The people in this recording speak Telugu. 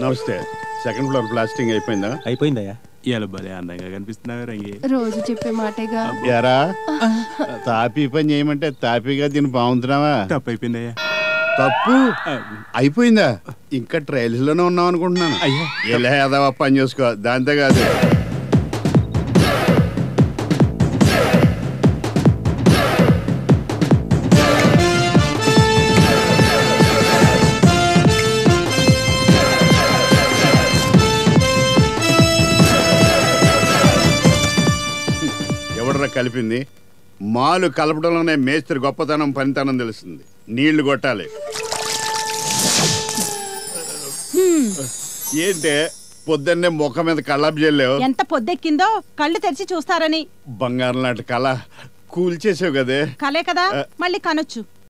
నమస్తే సెకండ్ ఫ్లోర్ ప్లాస్టింగ్ అయిపోయిందా అయిపోయిందయ్యా ఇవాళ భలే అందంగా కనిపిస్తున్నావు రంగి రోజు చెప్పే మాటేగా ఎరా తాపీ పని చేయమంటే తాపీగా దీన్ని బాగుంటున్నావా తప్పు అయిపోయిందయ్యా తప్పు అయిపోయిందా ఇంకా ట్రయల్స్ లోనే ఉన్నాం అనుకుంటున్నాను అయ్యా. ఎలా ఏదావా పని చూసుకో దాంతో కాదు ఎవడరా కలిపింది మాలు కలపడంలోనే మేస్త్రి గొప్పతనం పనితనం తెలుస్తుంది నీళ్లు కొట్టాలి ఏంటే పొద్దున్నే ముఖం మీద కళ్ళాపు చెల్లావు ఎంత పొద్దెక్కిందో కళ్ళు తెరిచి చూస్తారని బంగారం లాంటి కళ కూల్చేసావు కదే కలే కదా మళ్ళీ కనొచ్చు